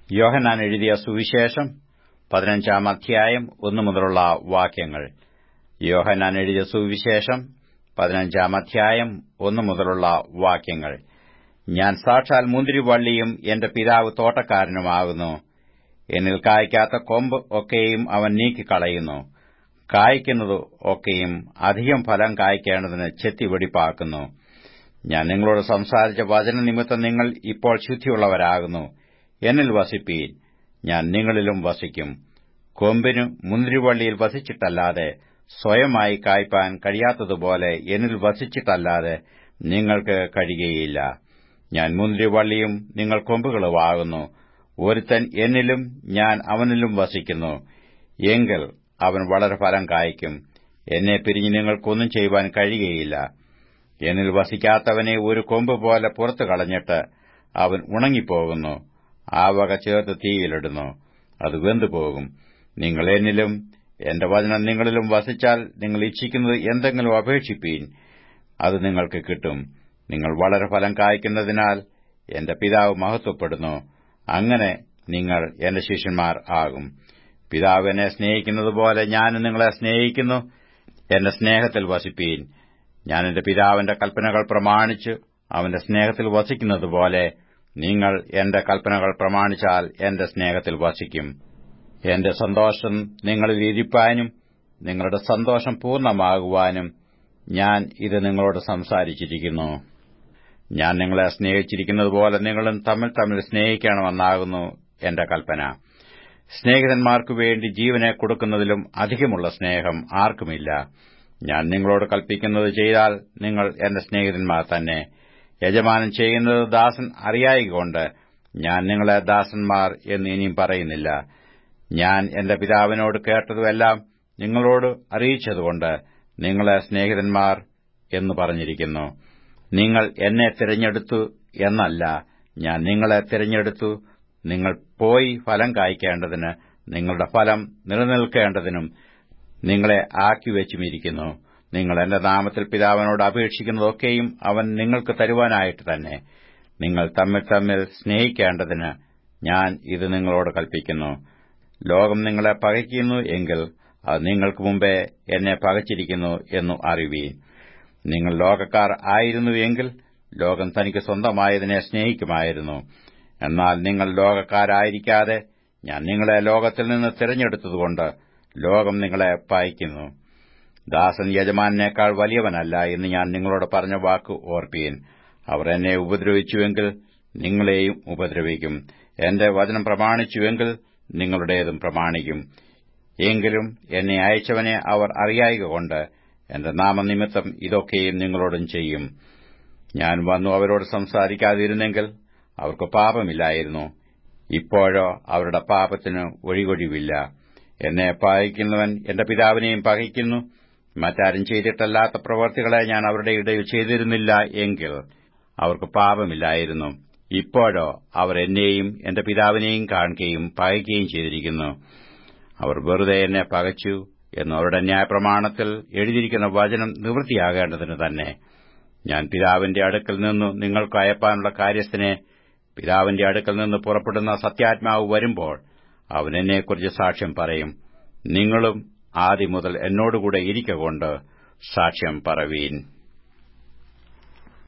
യോഹന്നാൻ എഴുതിയ സുവിശേഷം പതിനഞ്ചാം അധ്യായം ഒന്നു മുതലുള്ള വാക്യങ്ങൾ യോഹന്നാൻ എഴുതിയ സുവിശേഷം പതിനഞ്ചാം അധ്യായം ഒന്നു മുതലുള്ള വാക്യങ്ങൾ ഞാൻ സാക്ഷാൽ മുന്തിരിവള്ളിയും എന്റെ പിതാവ് തോട്ടക്കാരനുമാകുന്നു എന്നിൽ കായ്ക്കാത്ത കൊമ്പ് ഒക്കെയും അവൻ നീക്കിക്കളയുന്നു കായ്ക്കുന്നത് ഒക്കെയും അധികം ഫലം കായ്ക്കേണ്ടതിന് ചെത്തി വെടിപ്പാക്കുന്നു ഞാൻ നിങ്ങളോട് സംസാരിച്ച വചനനിമിത്തം നിങ്ങൾ ഇപ്പോൾ ശുദ്ധിയുള്ളവരാകുന്നു എന്നിൽ വസിപ്പീൻ ഞാൻ നിങ്ങളിലും വസിക്കും കൊമ്പിന് മുന്തിരിവള്ളിയിൽ വസിച്ചിട്ടല്ലാതെ സ്വയമായി കായ്പാൻ കഴിയാത്തതുപോലെ എന്നിൽ വസിച്ചിട്ടല്ലാതെ നിങ്ങൾക്ക് കഴിയുകയില്ല ഞാൻ മുന്തിരിവള്ളിയും നിങ്ങൾ കൊമ്പുകളുമാകുന്നു ഒരുത്തൻ എന്നിലും ഞാൻ അവനിലും വസിക്കുന്നു എങ്കിൽ അവൻ വളരെ ഫലം കായ്ക്കും എന്നെ പിരിഞ്ഞ് നിങ്ങൾക്കൊന്നും ചെയ്യുവാൻ കഴിയുകയില്ല എന്നിൽ വസിക്കാത്തവനെ ഒരു കൊമ്പ് പോലെ പുറത്തു കളഞ്ഞിട്ട് അവൻ ഉണങ്ങിപ്പോകുന്നു ആ വക ചേർത്ത് തീയിലിടുന്നു അത് വെന്തുപോകും നിങ്ങൾ എന്നിലും എന്റെ വചനം നിങ്ങളിലും വസിച്ചാൽ നിങ്ങൾ ഇച്ഛിക്കുന്നത് എന്തെങ്കിലും അപേക്ഷിപ്പീൻ അത് നിങ്ങൾക്ക് കിട്ടും നിങ്ങൾ വളരെ ഫലം കായ്ക്കുന്നതിനാൽ എന്റെ പിതാവ് മഹത്വപ്പെടുന്നു അങ്ങനെ നിങ്ങൾ എന്റെ ശിഷ്യന്മാർ ആകും പിതാവ് എന്നെ സ്നേഹിക്കുന്നതുപോലെ ഞാനും നിങ്ങളെ സ്നേഹിക്കുന്നു എന്റെ സ്നേഹത്തിൽ വസിപ്പീൻ ഞാൻ എന്റെ പിതാവിന്റെ കൽപ്പനകൾ പ്രമാണിച്ച് അവന്റെ സ്നേഹത്തിൽ വസിക്കുന്നതുപോലെ നിങ്ങൾ എന്റെ കൽപ്പനകൾ പ്രമാണിച്ചാൽ എന്റെ സ്നേഹത്തിൽ വസിക്കും എന്റെ സന്തോഷം നിങ്ങളിൽ ഇരിപ്പാനും നിങ്ങളുടെ സന്തോഷം പൂർണ്ണമാകുവാനും ഞാൻ ഇത് നിങ്ങളോട് സംസാരിച്ചിരിക്കുന്നു ഞാൻ നിങ്ങളെ സ്നേഹിച്ചിരിക്കുന്നതുപോലെ നിങ്ങളും തമ്മിൽ തമ്മിൽ സ്നേഹിക്കണമെന്നാകുന്നു എന്റെ കൽപ്പന സ്നേഹിതന്മാർക്കു വേണ്ടി ജീവനെ കൊടുക്കുന്നതിലും അധികമുള്ള സ്നേഹം ആർക്കുമില്ല ഞാൻ നിങ്ങളോട് കൽപ്പിക്കുന്നത് ചെയ്താൽ നിങ്ങൾ എന്റെ സ്നേഹിതന്മാർ തന്നെ യജമാനൻ ചെയ്യുന്നത് ദാസൻ അറിയായികൊണ്ട് ഞാൻ നിങ്ങളെ ദാസന്മാർ എന്ന് ഇനിയും പറയുന്നില്ല ഞാൻ എന്റെ പിതാവിനോട് കേട്ടതുമെല്ലാം നിങ്ങളോട് അറിയിച്ചതുകൊണ്ട് നിങ്ങളെ സ്നേഹിതന്മാർ എന്ന് പറഞ്ഞിരിക്കുന്നു നിങ്ങൾ എന്നെ തിരഞ്ഞെടുത്തു എന്നല്ല ഞാൻ നിങ്ങളെ തിരഞ്ഞെടുത്തു നിങ്ങൾ പോയി ഫലം കായ്ക്കേണ്ടതിന് നിങ്ങളുടെ ഫലം നിലനിൽക്കേണ്ടതിനും നിങ്ങളെ ആക്കിവെച്ചുമിരിക്കുന്നു നിങ്ങൾ എന്റെ നാമത്തിൽ പിതാവിനോട് അപേക്ഷിക്കുന്നതൊക്കെയും അവൻ നിങ്ങൾക്ക് തരുവാനായിട്ട് തന്നെ നിങ്ങൾ തമ്മിൽ തമ്മിൽ സ്നേഹിക്കേണ്ടതിന് ഞാൻ ഇത് നിങ്ങളോട് കൽപ്പിക്കുന്നു ലോകം നിങ്ങളെ പകയ്ക്കുന്നു എങ്കിൽ അത് നിങ്ങൾക്ക് മുമ്പേ എന്നെ പകച്ചിരിക്കുന്നു എന്നു അറിവീൻ നിങ്ങൾ ലോകക്കാർ ആയിരുന്നു എങ്കിൽ ലോകം തനിക്ക് സ്വന്തമായതിനെ സ്നേഹിക്കുമായിരുന്നു എന്നാൽ നിങ്ങൾ ലോകക്കാരായിരിക്കാതെ ഞാൻ നിങ്ങളെ ലോകത്തിൽ നിന്ന് തിരഞ്ഞെടുത്തതുകൊണ്ട് ലോകം നിങ്ങളെ പയക്കുന്നു ദാസൻ യജമാനേക്കാൾ വലിയവനല്ല എന്ന് ഞാൻ നിങ്ങളോട് പറഞ്ഞ വാക്ക് ഓർപ്പീൻ അവർ എന്നെ ഉപദ്രവിച്ചുവെങ്കിൽ നിങ്ങളെയും ഉപദ്രവിക്കും എന്റെ വചനം പ്രമാണിച്ചുവെങ്കിൽ നിങ്ങളുടേതും പ്രമാണിക്കും എങ്കിലും എന്നെ അയച്ചവനെ അവർ അറിയായകൊണ്ട് എന്റെ നാമനിമിത്തം ഇതൊക്കെയും നിങ്ങളോടും ചെയ്യും ഞാൻ വന്നു അവരോട് സംസാരിക്കാതിരുന്നെങ്കിൽ അവർക്ക് പാപമില്ലായിരുന്നു ഇപ്പോഴോ അവരുടെ പാപത്തിന് ഒഴികൊഴിവില്ല എന്നെ പകയ്ക്കുന്നവൻ എന്റെ പിതാവിനെയും പകയ്ക്കുന്നു മറ്റാരും ചെയ്തിട്ടല്ലാത്ത പ്രവർത്തികളെ ഞാൻ അവരുടെ ഇടയിൽ ചെയ്തിരുന്നില്ല എങ്കിൽ അവർക്ക് പാപമില്ലായിരുന്നു ഇപ്പോഴോ അവർ എന്നെയും എന്റെ പിതാവിനെയും കാണുകയും പകയ്ക്കുകയും ചെയ്തിരിക്കുന്നു അവർ വെറുതെ എന്നെ പകച്ചു എന്ന് അവരുടെ ന്യായപ്രമാണത്തിൽ എഴുതിയിരിക്കുന്ന വചനം നിവൃത്തിയാകേണ്ടതിന് തന്നെ ഞാൻ പിതാവിന്റെ അടുക്കൽ നിന്നു നിങ്ങൾക്ക് അയപ്പാനുള്ള കാര്യസ്ഥനെ പിതാവിന്റെ അടുക്കൽ നിന്ന് പുറപ്പെടുന്ന സത്യാത്മാവ് വരുമ്പോൾ അവൻ എന്നെക്കുറിച്ച് സാക്ഷ്യം പറയും നിങ്ങളും ആദ്യം മുതൽ എന്നോടുകൂടെ ഇരിക്കൊണ്ട് സാക്ഷ്യം പറവീൻ